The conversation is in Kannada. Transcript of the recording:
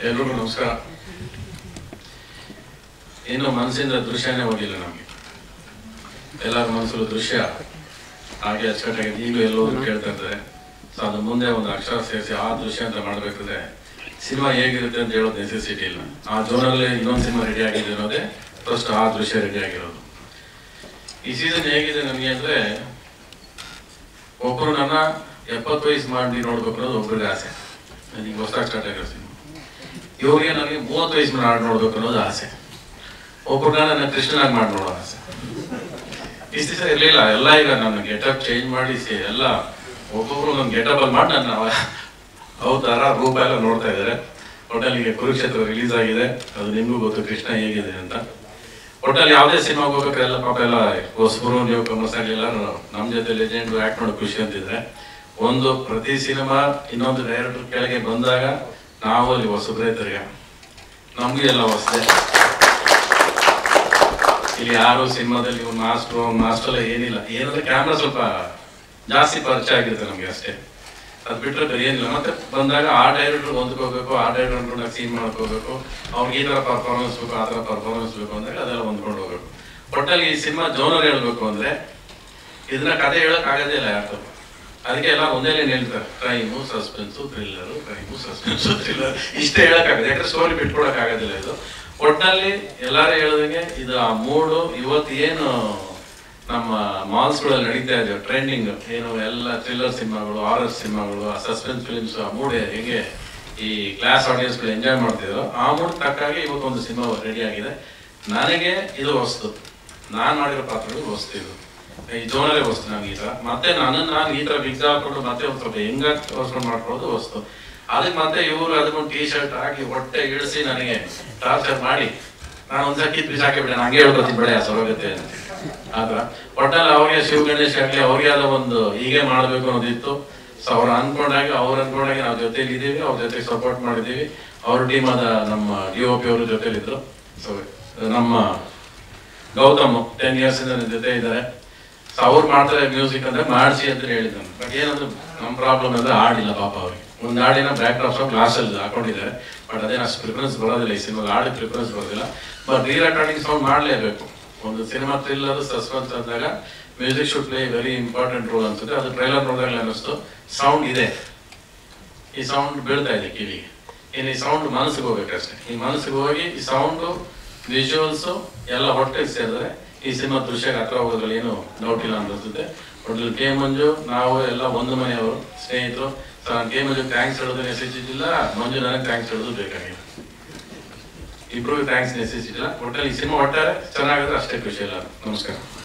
ಎಲ್ರಿಗೂ ನಮಸ್ಕಾರ ಇನ್ನು ಮನಸ್ಸಿಂದ ದೃಶ್ಯನೇ ಹೋಗಿಲ್ಲ ನಮಗೆ ಎಲ್ಲರ ಮನಸ್ಸಲ್ಲೂ ದೃಶ್ಯ ಹಾಗೆ ಅಚ್ಚುಕಟ್ಟಾಗಿ ಈಗಲೂ ಎಲ್ಲೋ ಕೇಳ್ತಾ ಇರ್ತಾರೆ ಸೊ ಅದು ಮುಂದೆ ಒಂದು ಅಕ್ಷರ ಸೇರಿಸಿ ಆ ದೃಶ್ಯ ಅಂತ ಮಾಡಬೇಕಾದ್ರೆ ಸಿನಿಮಾ ಹೇಗಿರುತ್ತೆ ಅಂತ ಹೇಳೋದು ನೆಸೆಸಿಟಿ ಇಲ್ಲ ಆ ಜೋನಲ್ಲಿ ಇನ್ನೊಂದು ಸಿನಿಮಾ ರೆಡಿ ಆಗಿದೆ ಅನ್ನೋದೇ ಫಸ್ಟ್ ಆ ದೃಶ್ಯ ರೆಡಿ ಆಗಿರೋದು ಈ ಸೀಸನ್ ಹೇಗಿದೆ ನನಗೆ ಅಂದ್ರೆ ಒಬ್ಬರು ನನ್ನ ಎಪ್ಪತ್ತು ವಯಸ್ಸು ಮಾಡಿ ನೋಡ್ಬೇಕು ಅನ್ನೋದು ಒಬ್ರಿಗೆ ಆಸೆ ನನಗೆ ಹೊಸದಾಗಿ ಸ್ಟಾರ್ಟ್ ಆಗಿರೋ ಸಿನಿಮಾ ಇವ್ರಿಗೆ ನನಗೆ ಮೂವತ್ತು ವಯಸ್ಸು ಮಾಡಿ ನೋಡ್ಬೇಕು ಅನ್ನೋದು ಆಸೆ ಒಬ್ಬರನ್ನ ನನ್ನ ಕೃಷ್ಣನಾಗಿ ಮಾಡಿ ನೋಡೋ ಆಸೆ ಇಷ್ಟು ದಿವಸ ಇರಲಿಲ್ಲ ಎಲ್ಲ ಈಗ ನನ್ನ ಗೆಟಪ್ ಚೇಂಜ್ ಮಾಡಿಸಿ ಎಲ್ಲ ಒಬ್ಬೊಬ್ರು ನನ್ನ ಗೆಟಪ್ ಅಲ್ಲಿ ಮಾಡಿ ನನ್ನ ಅವತಾರ ರೂಪ ಎಲ್ಲ ನೋಡ್ತಾ ಇದ್ದಾರೆ ಒಟ್ಟಲ್ಲಿಗೆ ಕುರುಕ್ಷೇತ್ರ ರಿಲೀಸ್ ಆಗಿದೆ ಅದು ನಿಮಗೂ ಗೊತ್ತು ಕೃಷ್ಣ ಹೇಗಿದೆ ಅಂತ ಒಟ್ಟಲ್ಲಿ ಯಾವುದೇ ಸಿನಿಮಾಗೆ ಹೋಗ್ಬೇಕಾದ್ರೆ ಎಲ್ಲ ಪಾಪ ಎಲ್ಲ ಹೊಸಬರು ನೀವು ಕಮರ್ಸ್ ಎಲ್ಲರೂ ನಮ್ಮ ಜೊತೆ ಲೆಜೆಂಡ್ ಆಕ್ಟ್ ಮಾಡೋ ಖುಷಿ ಅಂತಿದ್ರೆ ಒಂದು ಪ್ರತಿ ಸಿನಿಮಾ ಇನ್ನೊಂದು ಡೈರೆಕ್ಟರ್ ಕೆಳಗೆ ಬಂದಾಗ ನಾವು ಅಲ್ಲಿ ಹೊಸಬ್ರೇ ತಿರ್ಗ ನಮ್ಗೆ ಎಲ್ಲ ಹೊಸದೇ ಇಲ್ಲಿ ಯಾರು ಸಿನಿಮಾದಲ್ಲಿ ಇವ್ನು ಮಾಸ್ಟ್ರು ಮಾಸ್ಟರ್ ಏನಿಲ್ಲ ಏನಂದ್ರೆ ಕ್ಯಾಮ್ರಾ ಸ್ವಲ್ಪ ಜಾಸ್ತಿ ಪರಿಚಯ ಆಗಿರುತ್ತೆ ನಮ್ಗೆ ಅಷ್ಟೇ ಅದ್ ಬಿಟ್ರೆ ಬೇರೆ ಏನಿಲ್ಲ ಮತ್ತೆ ಬಂದಾಗ ಆ ಡೈರೆಕ್ಟರ್ ಹೊಂದ್ಕೋಬೇಕು ಆ ಡೈರೆಕ್ಟರ್ ಅನ್ಕೊಂಡಾಗ ಸೀನ್ ಮಾಡ್ಕೋಬೇಕು ಅವ್ರಿಗೆ ಈ ತರ ಪರ್ಫಾರ್ಮೆನ್ಸ್ ಬೇಕು ಆ ತರ ಪರ್ಫಾರ್ಮೆನ್ಸ್ ಬೇಕು ಅಂದಾಗ ಅದೆಲ್ಲ ಹೊಂದ್ಕೊಂಡು ಹೋಗ್ಬೇಕು ಒಟ್ಟಲ್ಲಿ ಈ ಸಿನಿಮಾ ಜೋನರ್ ಹೇಳ್ಬೇಕು ಅಂದ್ರೆ ಇದನ್ನ ಕತೆ ಹೇಳಕ್ ಆಗೋದೇ ಇಲ್ಲ ಯಾರು ಅದಕ್ಕೆ ಎಲ್ಲ ಒಂದೇ ಲೈನ್ ಹೇಳ್ತಾರೆ crime suspense thriller crime suspense thriller ಇಷ್ಟೇ ಹೇಳಕ್ಕಾಗತ್ತೆ ಯಾಕಂದ್ರೆ ಸ್ಟೋರಿ ಬಿಟ್ಕೊಡಕ್ ಆಗೋದಿಲ್ಲ ಇದು ಒಟ್ಟಿನಲ್ಲಿ ಎಲ್ಲರೂ ಹೇಳ್ದಂಗೆ ಇದು ಆ ಮೂಡು ಇವತ್ತು ಏನು ನಮ್ಮ ಮಾಲ್ಸ್ಗಳಲ್ಲಿ ನಡೀತಾ ಇದೆ ಟ್ರೆಂಡಿಂಗ್ ಏನು ಎಲ್ಲ ಥ್ರಿಲ್ಲರ್ ಸಿನಿಮಾಗಳು ಹಾರರ್ ಸಿನಿಮಾಗಳು ಸಸ್ಪೆನ್ಸ್ ಫಿಲ್ಮ್ಸ್ ಆ ಮೂಡ್ ಹೇಗೆ ಈ ಕ್ಲಾಸ್ ಆಡಿಯನ್ಸ್ಗಳು ಎಂಜಾಯ್ ಮಾಡ್ತಿದ್ರು ಆ ಮೂಡ್ ತಕ್ಕಾಗಿ ಇವತ್ತು ಒಂದು ಸಿನಿಮಾ ರೆಡಿ ಆಗಿದೆ ನನಗೆ ಇದು ಹೊಸ್ತು ನಾನು ಮಾಡಿರೋ ಪಾತ್ರಗಳು ಹೊಸ್ತು ಇದು ಈ ಜೋನರೇ ವಸ್ತು ನನಗೆ ಈ ತರ ಮತ್ತೆ ನನ್ನನ್ನು ನಾನು ಈ ತರ ಬಿಗ್ ಹಾಕೊಂಡು ಮತ್ತೆ ಒಂದು ಸ್ವಲ್ಪ ಹೆಂಗ ತೋರ್ಸ್ಕೊಂಡು ಮಾಡ್ಕೊಳ್ಳೋದು ವಸ್ತು ಅದಕ್ಕೆ ಮತ್ತೆ ಇವರು ಅದಕ್ಕೊಂದು ಟೀ ಶರ್ಟ್ ಹಾಕಿ ಹೊಟ್ಟೆ ಇಳಿಸಿ ನನಗೆ ಟಾರ್ಚರ್ ಮಾಡಿ ನಾನು ಒಂದ್ಸಲ ಕಿತ್ ಬಿಸಾಕಿ ಬಿಡ ಹಂಗೆ ಹೇಳ್ಕೊತೀನಿ ಬಿಡ ಸರೋಗತ್ತೆ ಅಂತ ಆತರ ಒಟ್ಟಲ್ಲಿ ಅವ್ರಿಗೆ ಶಿವ ಗಣೇಶ್ ಆಗ್ಲಿ ಅವ್ರಿಗೆ ಆದ ಒಂದು ಹೀಗೆ ಮಾಡ್ಬೇಕು ಅನ್ನೋದಿತ್ತು ಸೊ ಅವ್ರು ಅನ್ಕೊಂಡಾಗ ಅವ್ರು ಅನ್ಕೊಂಡಾಗ ನಾವು ಜೊತೆಲಿ ಇದೀವಿ ಅವ್ರ ಜೊತೆಗೆ ಸಪೋರ್ಟ್ ಮಾಡಿದೀವಿ ಅವ್ರ ಟೀಮ್ ಆದ ನಮ್ಮ ಡಿ ಒ ಪಿ ಅವರು ಜೊತೆಲಿದ್ರು ಸೊ ನಮ್ಮ ಗೌತಮ್ ಟೆನ್ ಇಯರ್ಸ್ ಇಂದ ನನ್ನ ಜೊತೆ ಇದ್ದಾರೆ ಸೊ ಅವ್ರು ಮಾಡ್ತಾರೆ ಮ್ಯೂಸಿಕ್ ಅಂದ್ರೆ ಮಾಡಿಸಿ ಅಂತ ಹೇಳಿದ್ದಾನೆ ಬಟ್ ಏನಂದ್ರೆ ನಮ್ಮ ಪ್ರಾಬ್ಲಮ್ ಅಂದ್ರೆ ಹಾಡಿಲ್ಲ ಪಾಪ ಅವ್ರಿಗೆ ಒಂದು ಹಾಡಿನ ಬ್ಯಾಕ್ ಡ್ರಾಪ್ ಸಾಂಗ್ ಕ್ಲಾಸಲ್ಲಿ ಹಾಕೊಂಡಿದ್ದಾರೆ ಬಟ್ ಅದೇನು ಅಷ್ಟು ಪ್ರಿಫರೆನ್ಸ್ ಬರೋದಿಲ್ಲ ಈ ಸಿನಿಮಾ ಹಾಡಿ ಪ್ರಿಫರೆನ್ಸ್ ಬರೋದಿಲ್ಲ ಬಟ್ ರೀ ರೆಕಾರ್ಡಿಂಗ್ ಸೌಂಡ್ ಮಾಡಲೇಬೇಕು ಒಂದು ಸಿನಿಮಾ ಥ್ರಿಲ್ಲರ್ ಸಸ್ಪೆನ್ಸ್ ಅಂದಾಗ music should play very important role ಅನ್ಸುತ್ತೆ ಅದು ಟ್ರೈಲರ್ ನೋಡಿದಾಗ ಅನ್ನಿಸ್ತು ಸೌಂಡ್ ಇದೆ ಈ ಸೌಂಡ್ ಬೀಳ್ತಾ ಇದೆ ಕಿವಿಗೆ ಇನ್ನು ಈ ಸೌಂಡ್ ಮನಸ್ಸಿಗೆ ಹೋಗ್ಬೇಕಷ್ಟೇ ಈ ಮನಸ್ಸಿಗೆ ಹೋಗಿ ಈ ಸೌಂಡು ವಿಜುವಲ್ಸು ಎಲ್ಲ ಹೊಟ್ಟೆಗೆ ಸೇರಿದ್ರೆ ಈ ಸಿನಿಮಾ ದೃಶ್ಯಕ್ಕೆ ಹತ್ರ ಹೋಗೋದ್ರಲ್ಲಿ ಏನು ಡೌಟ್ ಇಲ್ಲ ಅಂತ ಅನ್ಸುತ್ತೆ ಒಟ್ಟಲ್ಲಿ ಕೆ ಮಂಜು ನಾವು ಎಲ್ಲ ಒಂದು ಮನೆಯವರು ಸ್ನೇಹಿತರು ಸೊ ನಾನು ಕೆ ಮಂಜು ಥ್ಯಾಂಕ್ಸ್ ಹೇಳೋದು ನೆಸೆಸಿಟಿಲ್ಲ ಮಂಜು ನನಗೆ ಥ್ಯಾಂಕ್ಸ್ ಹೇಳೋದು ಬೇಕಾಗಿಲ್ಲ ಇಬ್ರಿಗೂ ಥ್ಯಾಂಕ್ಸ್ ನೆಸೆಸಿಟಿಲ್ಲ ಒಟ್ಟಲ್ಲಿ ಈ ಸಿನಿಮಾ ಒಟ್ಟಾರೆ ಚೆನ್ನಾಗಿದ್ರೆ ಅಷ್ಟೇ ಖುಷಿ ಇಲ್ಲ ನಮಸ್ಕಾರ